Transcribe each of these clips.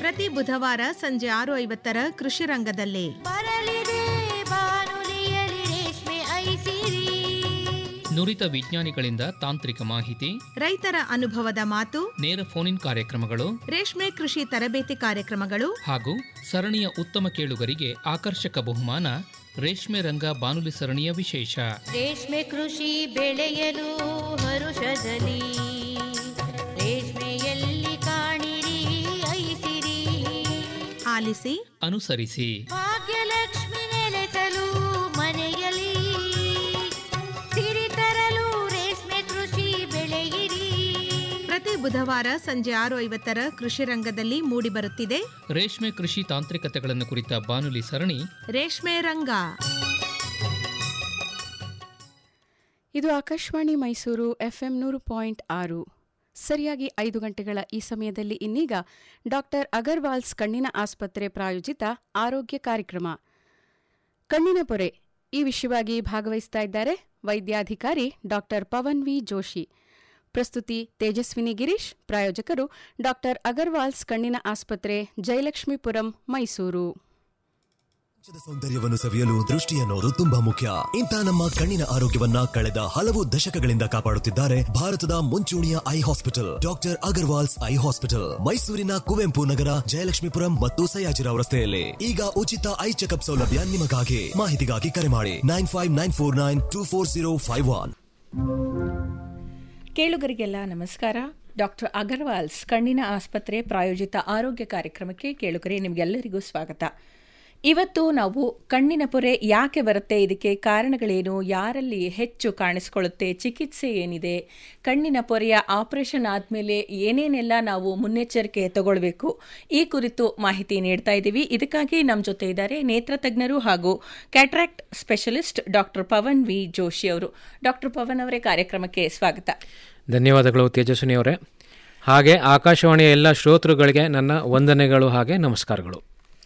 ಪ್ರತಿ ಬುಧವಾರ ಸಂಜೆ ಆರು ಐವತ್ತರ ಕೃಷಿ ರಂಗದಲ್ಲಿ ಬರಲಿದೆ ಬಾನುಲಿಯಲಿ ರೇಷ್ಮೆ ಐಸಿರಿ ನುರಿತ ವಿಜ್ಞಾನಿಗಳಿಂದ ತಾಂತ್ರಿಕ ಮಾಹಿತಿ ರೈತರ ಅನುಭವದ ಮಾತು ನೇರ ಫೋನ್ ಇನ್ ಕಾರ್ಯಕ್ರಮಗಳು ರೇಷ್ಮೆ ಕೃಷಿ ತರಬೇತಿ ಕಾರ್ಯಕ್ರಮಗಳು ಹಾಗೂ ಸರಣಿಯ ಉತ್ತಮ ಕೇಳುಗರಿಗೆ ಆಕರ್ಷಕ ಬಹುಮಾನ ರೇಷ್ಮೆ ರಂಗ ಬಾನುಲಿ ಸರಣಿಯ ವಿಶೇಷ ರೇಷ್ಮೆ ಕೃಷಿ ಬೆಳೆಯಲು ಹರುಷದಲ್ಲಿ ರೇಷ್ಮೆಯಲ್ಲಿ ಕಾಣಿರಿ ಐಸಿರಿ ಆಲಿಸಿ ಅನುಸರಿಸಿ ಭಾಗ್ಯಲಕ್ಷ್ಮಿ ನೆಲೆಸಲು ಮನೆಯಲ್ಲಿ ಸಿರಿ ತರಲು ರೇಷ್ಮೆ ಕೃಷಿ ಬೆಳೆಯಿರಿ ಪ್ರತಿ ಬುಧವಾರ ಸಂಜೆ ಆರು ಐವತ್ತರ ಕೃಷಿ ರಂಗದಲ್ಲಿ ಮೂಡಿಬರುತ್ತಿದೆ ರೇಷ್ಮೆ ಕೃಷಿ ತಾಂತ್ರಿಕತೆಗಳನ್ನು ಕುರಿತ ಬಾನುಲಿ ಸರಣಿ ರೇಷ್ಮೆ ರಂಗ ಇದು ಆಕಾಶವಾಣಿ ಮೈಸೂರು ಎಫ್ಎಂ ನೂರು ಪಾಯಿಂಟ್ ಆರು ಸರಿಯಾಗಿ ಐದು ಗಂಟೆಗಳ ಈ ಸಮಯದಲ್ಲಿ ಇನ್ನೀಗ ಡಾಕ್ಟರ್ ಅಗರ್ವಾಲ್ಸ್ ಕಣ್ಣಿನ ಆಸ್ಪತ್ರೆ ಪ್ರಾಯೋಜಿತ ಆರೋಗ್ಯ ಕಾರ್ಯಕ್ರಮ ಕಣ್ಣಿನ ಪೊರೆ ಈ ವಿಷಯವಾಗಿ ಭಾಗವಹಿಸ್ತಾ ಇದ್ದಾರೆ ವೈದ್ಯಾಧಿಕಾರಿ ಡಾಕ್ಟರ್ ಪವನ್ ವಿ ಜೋಶಿ ಪ್ರಸ್ತುತಿ ತೇಜಸ್ವಿನಿ ಗಿರೀಶ್ ಪ್ರಾಯೋಜಕರು ಡಾಕ್ಟರ್ ಅಗರ್ವಾಲ್ಸ್ ಕಣ್ಣಿನ ಆಸ್ಪತ್ರೆ ಜಯಲಕ್ಷ್ಮೀಪುರಂ ಮೈಸೂರು ದೇಶದ ಸೌಂದರ್ಯವನ್ನು ಸವಿಯಲು ದೃಷ್ಟಿ ಅನ್ನೋದು ತುಂಬಾ ಮುಖ್ಯ ಇಂಥ ನಮ್ಮ ಕಣ್ಣಿನ ಆರೋಗ್ಯವನ್ನ ಕಳೆದ ಹಲವು ದಶಕಗಳಿಂದ ಕಾಪಾಡುತ್ತಿದ್ದಾರೆ ಭಾರತದ ಮುಂಚೂಣಿಯ eye hospital doctor Agarwal's eye hospital ಮೈಸೂರಿನ ಕುವೆಂಪು ನಗರ ಜಯಲಕ್ಷ್ಮೀಪುರಂ ಮತ್ತು ಸಯಾಜಿರಾವ್ ರಸ್ತೆಯಲ್ಲಿ ಈಗ ಉಚಿತ ಐ ಚೆಕಪ್ ಸೌಲಭ್ಯ ನಿಮಗಾಗಿ ಮಾಹಿತಿಗಾಗಿ ಕರೆ ಮಾಡಿ nine five nine four nine two four zero five one ಕೇಳುಗರಿಗೆಲ್ಲ ನಮಸ್ಕಾರ ಡಾಕ್ಟರ್ ಅಗರ್ವಾಲ್ಸ್ ಕಣ್ಣಿನ ಆಸ್ಪತ್ರೆ ಪ್ರಾಯೋಜಿತ ಆರೋಗ್ಯ ಕಾರ್ಯಕ್ರಮಕ್ಕೆ ಕೇಳುಗರೆ ನಿಮಗೆಲ್ಲರಿಗೂ ಸ್ವಾಗತ ಇವತ್ತು ನಾವು ಕಣ್ಣಿನ ಪೊರೆ ಯಾಕೆ ಬರುತ್ತೆ ಇದಕ್ಕೆ ಕಾರಣಗಳೇನು ಯಾರಲ್ಲಿ ಹೆಚ್ಚು ಕಾಣಿಸ್ಕೊಳ್ಳುತ್ತೆ ಚಿಕಿತ್ಸೆ ಏನಿದೆ ಕಣ್ಣಿನ ಪೊರೆಯ ಆಪರೇಷನ್ ಆದಮೇಲೆ ಏನೇನೆಲ್ಲ ನಾವು ಮುನ್ನೆಚ್ಚರಿಕೆ ತಗೊಳ್ಬೇಕು ಈ ಕುರಿತು ಮಾಹಿತಿ ನೀಡ್ತಾ ಇದ್ದೀವಿ ಇದಕ್ಕಾಗಿ ನಮ್ಮ ಜೊತೆ ಇದ್ದಾರೆ ನೇತ್ರ ತಜ್ಞರು ಹಾಗೂ cataract specialist doctor Pavan V Joshi ಅವರು ಡಾಕ್ಟರ್ ಪವನ್ ಅವರೇ ಕಾರ್ಯಕ್ರಮಕ್ಕೆ ಸ್ವಾಗತ ಧನ್ಯವಾದಗಳು ತೇಜಸ್ವಿನಿ ಅವರೇ ಹಾಗೆ ಆಕಾಶವಾಣಿಯ ಎಲ್ಲ ಶ್ರೋತೃಗಳಿಗೆ ನನ್ನ ವಂದನೆಗಳು ಹಾಗೆ ನಮಸ್ಕಾರಗಳು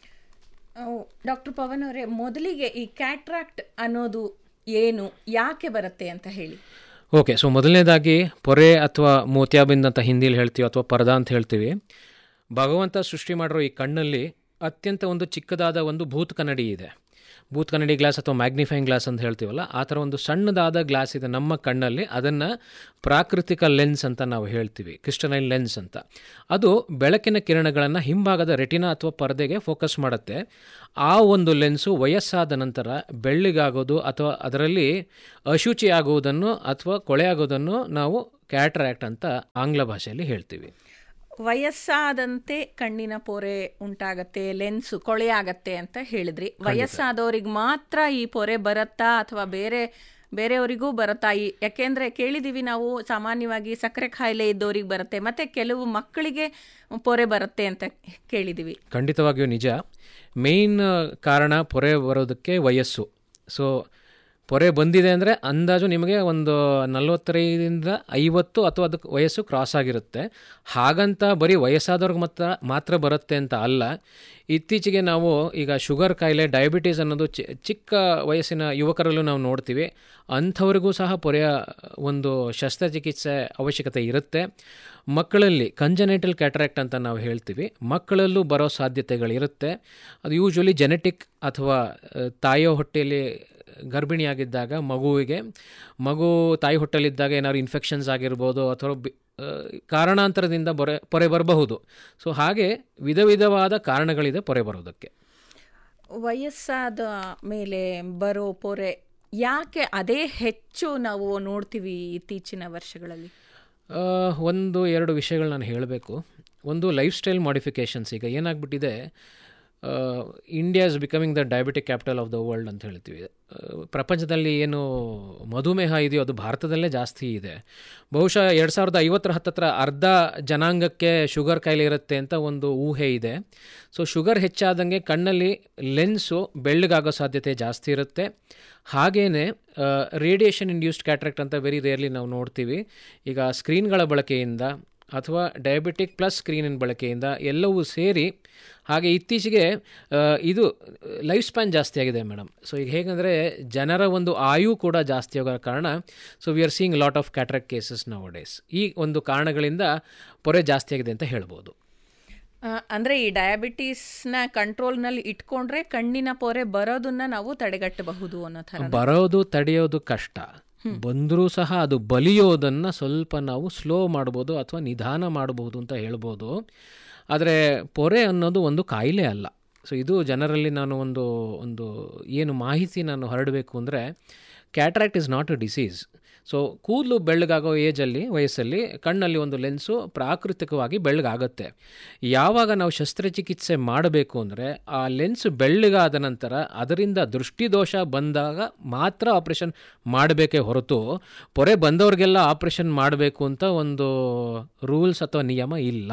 ಡಾಕ್ಟರ್ ಪವನ್ ಅವರೇ ಮೊದಲಿಗೆ ಈ ಕ್ಯಾಟ್ರಾಕ್ಟ್ ಅನ್ನೋದು ಏನು ಯಾಕೆ ಬರುತ್ತೆ ಅಂತ ಹೇಳಿ ಓಕೆ ಸೊ ಮೊದಲನೇದಾಗಿ ಪೊರೆ ಅಥವಾ ಮೋತ್ಯಾಬಿಂದ್ ಅಂತ ಹಿಂದಿಲಿ ಹೇಳ್ತೀವಿ ಅಥವಾ ಪರ್ದ ಅಂತ ಹೇಳ್ತೀವಿ ಭಗವಂತ ಸೃಷ್ಟಿ ಮಾಡಿರೋ ಈ ಕಣ್ಣಲ್ಲಿ ಅತ್ಯಂತ ಒಂದು ಚಿಕ್ಕದಾದ ಒಂದು ಭೂತ್ ಕನ್ನಡಿ ಇದೆ ಭೂತ್ ಕನ್ನಡಿ ಗ್ಲಾಸ್ ಅಥವಾ ಮ್ಯಾಗ್ನಿಫೈಯಿಂಗ್ ಗ್ಲಾಸ್ ಅಂತ ಹೇಳ್ತೀವಲ್ಲ ಆ ಥರ ಒಂದು ಸಣ್ಣದಾದ ಗ್ಲಾಸ್ ಇದೆ ನಮ್ಮ ಕಣ್ಣಲ್ಲಿ ಅದನ್ನು ಪ್ರಾಕೃತಿಕ ಲೆನ್ಸ್ ಅಂತ ನಾವು ಹೇಳ್ತೀವಿ ಕ್ರಿಸ್ಟಲೈನ್ ಲೆನ್ಸ್ ಅಂತ ಅದು ಬೆಳಕಿನ ಕಿರಣಗಳನ್ನು ಹಿಂಭಾಗದ ರೆಟಿನಾ ಅಥವಾ ಪರದೆಗೆ ಫೋಕಸ್ ಮಾಡುತ್ತೆ ಆ ಒಂದು ಲೆನ್ಸು ವಯಸ್ಸಾದ ನಂತರ ಬೆಳ್ಳಿಗಾಗೋದು ಅಥವಾ ಅದರಲ್ಲಿ ಅಶುಚಿ ಆಗುವುದನ್ನು ಅಥವಾ ಕೊಳೆ ಆಗೋದನ್ನು ನಾವು ಕ್ಯಾಟ್ರಾಕ್ಟ್ ಅಂತ ಆಂಗ್ಲ ಭಾಷೆಯಲ್ಲಿ ಹೇಳ್ತೀವಿ ವಯಸ್ಸಾದಂತೆ ಕಣ್ಣಿನ ಪೊರೆ ಉಂಟಾಗತ್ತೆ ಲೆನ್ಸ್ ಕೊಳೆಯಾಗತ್ತೆ ಅಂತ ಹೇಳಿದ್ರಿ ವಯಸ್ಸಾದವ್ರಿಗೆ ಮಾತ್ರ ಈ ಪೊರೆ ಬರತ್ತಾ ಅಥವಾ ಬೇರೆ ಬೇರೆಯವರಿಗೂ ಬರುತ್ತಾ ಈ ಯಾಕೆಂದ್ರೆ ಕೇಳಿದೀವಿ ನಾವು ಸಾಮಾನ್ಯವಾಗಿ ಸಕ್ಕರೆ ಕಾಯಿಲೆ ಇದ್ದವ್ರಿಗೆ ಬರುತ್ತೆ ಮತ್ತೆ ಕೆಲವು ಮಕ್ಕಳಿಗೆ ಪೊರೆ ಬರುತ್ತೆ ಅಂತ ಕೇಳಿದೀವಿ ಖಂಡಿತವಾಗಿಯೂ ನಿಜ ಮೇಯ್ನ್ ಕಾರಣ ಪೊರೆ ಬರೋದಕ್ಕೆ ವಯಸ್ಸು ಸೊ ಪೊರೆ ಬಂದಿದೆ ಅಂದರೆ ಅಂದಾಜು ನಿಮಗೆ ಒಂದು ನಲವತ್ತೈದರಿಂದ ಐವತ್ತು ಅಥವಾ ಅದಕ್ಕೆ ವಯಸ್ಸು ಕ್ರಾಸ್ ಆಗಿರುತ್ತೆ ಹಾಗಂತ ಬರೀ ವಯಸ್ಸಾದವ್ರಿಗೆ ಮಾತ್ರ ಮಾತ್ರ ಬರುತ್ತೆ ಅಂತ ಅಲ್ಲ ಇತ್ತೀಚೆಗೆ ನಾವು ಈಗ ಶುಗರ್ ಕಾಯಿಲೆ ಡಯಾಬಿಟೀಸ್ ಅನ್ನೋದು ಚಿ ಚಿಕ್ಕ ವಯಸ್ಸಿನ ಯುವಕರಲ್ಲೂ ನಾವು ನೋಡ್ತೀವಿ ಅಂಥವ್ರಿಗೂ ಸಹ ಪೊರೆಯ ಒಂದು ಶಸ್ತ್ರಚಿಕಿತ್ಸೆ ಅವಶ್ಯಕತೆ ಇರುತ್ತೆ ಮಕ್ಕಳಲ್ಲಿ ಕಂಜನೆಟಲ್ ಕ್ಯಾಟ್ರಾಕ್ಟ್ ಅಂತ ನಾವು ಹೇಳ್ತೀವಿ ಮಕ್ಕಳಲ್ಲೂ ಬರೋ ಸಾಧ್ಯತೆಗಳಿರುತ್ತೆ ಅದು ಯೂಶ್ವಲಿ ಜೆನೆಟಿಕ್ ಅಥವಾ ತಾಯಿಯ ಹೊಟ್ಟೆಯಲ್ಲಿ ಗರ್ಭಿಣಿಯಾಗಿದ್ದಾಗ ಮಗುವಿಗೆ ಮಗು ತಾಯಿ ಹೊಟ್ಟೆಲಿದ್ದಾಗ ಏನಾದ್ರು ಇನ್ಫೆಕ್ಷನ್ಸ್ ಆಗಿರ್ಬೋದು ಅಥವಾ ಬಿ ಕಾರಣಾಂತರದಿಂದ ಬೊರೆ ಪೊರೆ ಬರಬಹುದು ಸೊ ಹಾಗೆ ವಿಧ ವಿಧವಾದ ಕಾರಣಗಳಿದೆ ಪೊರೆ ಬರೋದಕ್ಕೆ ವಯಸ್ಸಾದ ಮೇಲೆ ಬರೋ ಪೊರೆ ಯಾಕೆ ಅದೇ ಹೆಚ್ಚು ನಾವು ನೋಡ್ತೀವಿ ಇತ್ತೀಚಿನ ವರ್ಷಗಳಲ್ಲಿ ಒಂದು ಎರಡು ವಿಷಯಗಳು ನಾನು ಹೇಳಬೇಕು ಒಂದು ಲೈಫ್ ಸ್ಟೈಲ್ ಮಾಡಿಫಿಕೇಷನ್ಸ್ ಈಗ ಏನಾಗ್ಬಿಟ್ಟಿದೆ India is becoming the diabetic capital of the world ಅಂತ ಹೇಳ್ತೀವಿ ಪ್ರಪಂಚದಲ್ಲಿ ಏನು ಮಧುಮೇಹ ಇದೆಯೋ ಅದು ಭಾರತದಲ್ಲೇ ಜಾಸ್ತಿ ಇದೆ ಬಹುಶಃ ಎರಡು ಸಾವಿರದ ಐವತ್ತರ ಹತ್ತತ್ರ ಅರ್ಧ ಜನಾಂಗಕ್ಕೆ ಶುಗರ್ ಕಾಯಿಲೆ ಇರುತ್ತೆ ಅಂತ ಒಂದು ಊಹೆ ಇದೆ ಸೊ ಶುಗರ್ ಹೆಚ್ಚಾದಂಗೆ ಕಣ್ಣಲ್ಲಿ ಲೆನ್ಸು ಬೆಳ್ಳಗಾಗೋ ಸಾಧ್ಯತೆ ಜಾಸ್ತಿ ಇರುತ್ತೆ ಹಾಗೆಯೇ ರೇಡಿಯೇಷನ್ ಇಂಡ್ಯೂಸ್ಡ್ ಕ್ಯಾಟ್ರಾಕ್ಟ್ ಅಂತ ವೆರಿ ರೇರ್ಲಿ ನಾವು ನೋಡ್ತೀವಿ ಈಗ ಸ್ಕ್ರೀನ್ಗಳ ಬಳಕೆಯಿಂದ ಅಥವಾ ಡಯಾಬಿಟಿಕ್ ಪ್ಲಸ್ ಸ್ಕ್ರೀನಿನ ಬಳಕೆಯಿಂದ ಎಲ್ಲವೂ ಸೇರಿ ಹಾಗೆ ಇತ್ತೀಚೆಗೆ ಇದು ಲೈಫ್ ಸ್ಪ್ಯಾನ್ ಜಾಸ್ತಿ ಆಗಿದೆ ಮೇಡಮ್ ಸೊ ಈಗ ಹೇಗೆಂದರೆ ಜನರ ಒಂದು ಆಯು ಕೂಡ ಜಾಸ್ತಿ ಆಗೋ ಕಾರಣ so we are seeing lot of cataract cases nowadays ಈ ಒಂದು ಕಾರಣಗಳಿಂದ ಪೊರೆ ಜಾಸ್ತಿ ಆಗಿದೆ ಅಂತ ಹೇಳ್ಬೋದು ಆ, ಅಂದ್ರೆ ಈ ಡಯಾಬಿಟೀಸ್ನ ಕಂಟ್ರೋಲ್ನಲ್ಲಿ ಇಟ್ಕೊಂಡ್ರೆ ಕಣ್ಣಿನ ಪೊರೆ ಬರೋದನ್ನ ನಾವು ತಡೆಗಟ್ಟಬಹುದು ಅನ್ನೋ ಥರ ಬರೋದು ತಡೆಯೋದು ಕಷ್ಟ ಬಂದರೂ ಸಹ ಅದು ಬಲಿಯೋದನ್ನು ಸ್ವಲ್ಪ ನಾವು ಸ್ಲೋ ಮಾಡ್ಬೋದು ಅಥವಾ ನಿಧಾನ ಮಾಡಬಹುದು ಅಂತ ಹೇಳ್ಬೋದು ಆದರೆ ಪೊರೆ ಅನ್ನೋದು ಒಂದು ಕಾಯಿಲೆ ಅಲ್ಲ ಸೊ ಇದು ಜನರಲ್ಲಿ ನಾನು ಒಂದು ಒಂದು ಏನು ಮಾಹಿತಿ ನಾನು ಹರಡಬೇಕು ಅಂದರೆ cataract is not a disease so ಕೂದಲು ಬೆಳ್ಳಗಾಗೋ ಏಜಲ್ಲಿ ವಯಸ್ಸಲ್ಲಿ ಕಣ್ಣಲ್ಲಿ ಒಂದು ಲೆನ್ಸು ಪ್ರಾಕೃತಿಕವಾಗಿ ಬೆಳ್ಳಗಾಗುತ್ತೆ ಯಾವಾಗ ನಾವು ಶಸ್ತ್ರಚಿಕಿತ್ಸೆ ಮಾಡಬೇಕು ಅಂದರೆ ಆ ಲೆನ್ಸ್ ಬೆಳ್ಳಗಾದ ನಂತರ ಅದರಿಂದ ದೃಷ್ಟಿದೋಷ ಬಂದಾಗ ಮಾತ್ರ ಆಪ್ರೇಷನ್ ಮಾಡಬೇಕೇ ಹೊರತು ಪೊರೆ ಬಂದವ್ರಿಗೆಲ್ಲ ಆಪ್ರೇಷನ್ ಮಾಡಬೇಕು ಅಂತ ಒಂದು ರೂಲ್ಸ್ ಅಥವಾ ನಿಯಮ ಇಲ್ಲ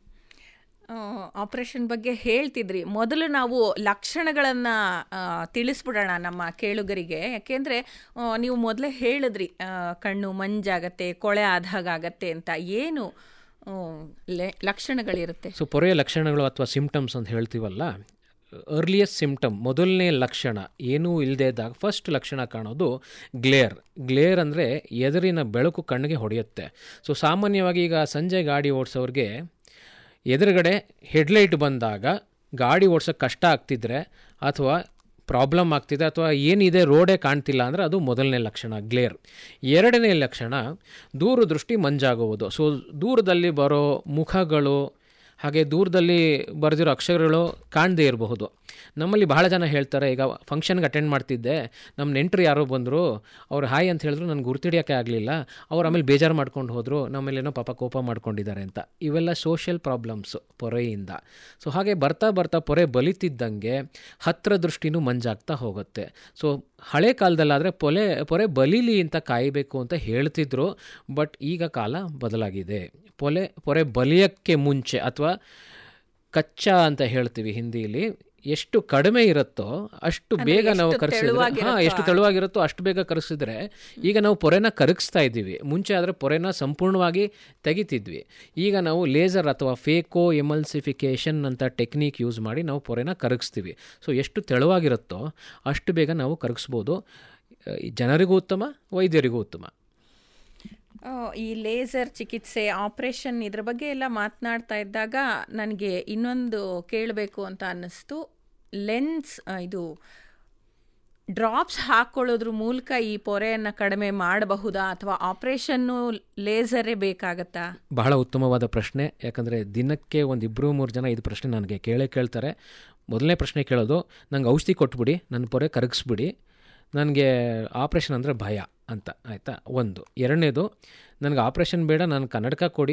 ಆಪರೇಷನ್ ಬಗ್ಗೆ ಹೇಳ್ತಿದ್ರಿ ಮೊದಲು ನಾವು ಲಕ್ಷಣಗಳನ್ನು ತಿಳಿಸ್ಬಿಡೋಣ ನಮ್ಮ ಕೇಳುಗರಿಗೆ ಯಾಕೆಂದರೆ ನೀವು ಮೊದಲೇ ಹೇಳಿದ್ರಿ ಆ, ಕಣ್ಣು ಮಂಜಾಗತ್ತೆ ಕೊಳೆ ಆದಾಗ ಆಗತ್ತೆ ಅಂತ ಏನು ಆ, ಲೆ- ಲಕ್ಷಣಗಳಿರುತ್ತೆ ಸೊ ಪೊರೆಯ ಲಕ್ಷಣಗಳು ಅಥವಾ ಸಿಂಪ್ಟಮ್ಸ್ ಅಂತ ಹೇಳ್ತೀವಲ್ಲ ಅರ್ಲಿಯಸ್ಟ್ ಸಿಂಪ್ಟಮ್ ಮೊದಲನೇ ಲಕ್ಷಣ ಏನೂ ಇಲ್ಲದೆ ಇದ್ದಾಗ ಫಸ್ಟ್ ಲಕ್ಷಣ ಕಾಣೋದು ಗ್ಲೇರ್ ಗ್ಲೇರ್ ಅಂದರೆ ಎದುರಿನ ಬೆಳಕು ಕಣ್ಣಿಗೆ ಹೊಡೆಯುತ್ತೆ ಸೊ ಸಾಮಾನ್ಯವಾಗಿ ಈಗ ಸಂಜೆ ಗಾಡಿ ಓಡಿಸೋರಿಗೆ ಎದುರುಗಡೆ ಹೆಡ್ಲೈಟ್ ಬಂದಾಗ ಗಾಡಿ ಓಡ್ಸೋಕ್ಕೆ ಕಷ್ಟ ಆಗ್ತಿದ್ರೆ ಅಥವಾ ಪ್ರಾಬ್ಲಮ್ ಆಗ್ತಿದೆ ಅಥವಾ ಏನಿದೆ ರೋಡೇ ಕಾಣ್ತಿಲ್ಲ ಅಂದರೆ ಅದು ಮೊದಲನೇ ಲಕ್ಷಣ ಗ್ಲೇರ್ ಎರಡನೇ ಲಕ್ಷಣ ದೂರದೃಷ್ಟಿ ಮಂಜಾಗುವುದು ಸೊ ದೂರದಲ್ಲಿ ಬರೋ ಮುಖಗಳು ಹಾಗೆ ದೂರದಲ್ಲಿ ಬರೆದಿರೋ ಅಕ್ಷರಗಳು ಕಾಣದೇ ಇರಬಹುದು ನಮ್ಮಲ್ಲಿ ಬಹಳ ಜನ ಹೇಳ್ತಾರೆ ಈಗ ಫಂಕ್ಷನ್ಗೆ ಅಟೆಂಡ್ ಮಾಡ್ತಿದ್ದೆ ನಮ್ಮ ನೆಂಟರು ಯಾರೋ ಬಂದರು ಅವ್ರು ಹಾಯ್ ಅಂತ ಹೇಳಿದ್ರು ನನಗೆ ಗುರ್ತಿಡಿಯೋಕ್ಕೆ ಆಗಲಿಲ್ಲ ಅವ್ರು ಆಮೇಲೆ ಬೇಜಾರು ಮಾಡ್ಕೊಂಡು ಹೋದರು ನಮ್ಮಲ್ಲೇನೋ ಪಾಪ ಕೋಪ ಮಾಡ್ಕೊಂಡಿದ್ದಾರೆ ಅಂತ ಇವೆಲ್ಲ ಸೋಷಿಯಲ್ ಪ್ರಾಬ್ಲಮ್ಸು ಪೊರೆಯಿಂದ ಸೊ ಹಾಗೆ ಬರ್ತಾ ಬರ್ತಾ ಪೊರೆ ಬಲಿತಿದ್ದಂಗೆ ಹತ್ತಿರ ದೃಷ್ಟಿನೂ ಮಂಜಾಗ್ತಾ ಹೋಗುತ್ತೆ ಸೊ ಹಳೆ ಕಾಲದಲ್ಲಾದರೆ ಪೊಲೆ ಪೊರೆ ಬಲಿಲಿ ಅಂತ ಕಾಯಬೇಕು ಅಂತ ಹೇಳ್ತಿದ್ರು ಬಟ್ ಈಗ ಕಾಲ ಬದಲಾಗಿದೆ ಪೊಲೆ ಪೊರೆ ಬಲಿಯಕ್ಕೆ ಮುಂಚೆ ಅಥವಾ ಕಚ್ಚಾ ಅಂತ ಹೇಳ್ತೀವಿ ಹಿಂದಿಲಿ ಎಷ್ಟು ಕಡಿಮೆ ಇರುತ್ತೋ ಅಷ್ಟು ಬೇಗ ನಾವು ಎಷ್ಟು ಕರೆಸಿದ್ರೆ ತೆಳುವಾಗಿರುತ್ತೋ ಹಾಂ ಎಷ್ಟು ತೆಳುವಾಗಿರುತ್ತೋ ಅಷ್ಟು ಬೇಗ ಕರೆಸಿದ್ರೆ ಈಗ ನಾವು ಪೊರೆನ ಕರಗಿಸ್ತಾ ಇದ್ದೀವಿ ಮುಂಚೆ ಆದರೆ ಪೊರೆನ ಸಂಪೂರ್ಣವಾಗಿ ತೆಗಿತಿದ್ವಿ ಈಗ ನಾವು ಲೇಸರ್ ಅಥವಾ ಫೇಕೋ ಎಮಲ್ಸಿಫಿಕೇಷನ್ ಅಂತ ಟೆಕ್ನಿಕ್ ಯೂಸ್ ಮಾಡಿ ನಾವು ಪೊರೆನ ಕರಗಿಸ್ತೀವಿ ಸೊ ಎಷ್ಟು ತೆಳುವಾಗಿರುತ್ತೋ ಅಷ್ಟು ಬೇಗ ನಾವು ಕರಗಿಸ್ಬೋದು ಅಹ್, ಜನರಿಗೂ ಉತ್ತಮ ವೈದ್ಯರಿಗೂ ಉತ್ತಮ ಆ, ಈ ಲೇಸರ್ ಚಿಕಿತ್ಸೆ ಆಪರೇಷನ್ ಇದ್ರ ಬಗ್ಗೆ ಎಲ್ಲ ಮಾತನಾಡ್ತಾ ಇದ್ದಾಗ ನನಗೆ ಇನ್ನೊಂದು ಕೇಳಬೇಕು ಅಂತ ಅನ್ನಿಸ್ತು ಲೆನ್ಸ್ ಆ, ಇದು ಡ್ರಾಪ್ಸ್ ಹಾಕ್ಕೊಳ್ಳೋದ್ರ ಮೂಲಕ ಈ ಪೊರೆಯನ್ನು ಕಡಿಮೆ ಮಾಡಬಹುದಾ ಅಥವಾ ಆಪರೇಷನ್ನು ಲೇಸರೇ ಬೇಕಾಗತ್ತಾ ಬಹಳ ಉತ್ತಮವಾದ ಪ್ರಶ್ನೆ ಯಾಕಂದರೆ ದಿನಕ್ಕೆ ಒಂದು ಇಬ್ಬರು ಮೂರು ಜನ ಇದು ಪ್ರಶ್ನೆ ನನಗೆ ಕೇಳೇ ಕೇಳ್ತಾರೆ ಮೊದಲನೇ ಪ್ರಶ್ನೆ ಕೇಳೋದು ನಂಗೆ ಔಷಧಿ ಕೊಟ್ಬಿಡಿ ನನ್ನ ಪೊರೆ ಕರಗಿಸ್ಬಿಡಿ ನನಗೆ ಆಪ್ರೇಷನ್ ಅಂದರೆ ಭಯ ಅಂತ ಆಯಿತಾ ಒಂದು ಎರಡನೇದು ನನಗೆ ಆಪ್ರೇಷನ್ ಬೇಡ ನಾನು ಕನ್ನಡಕ ಕೊಡಿ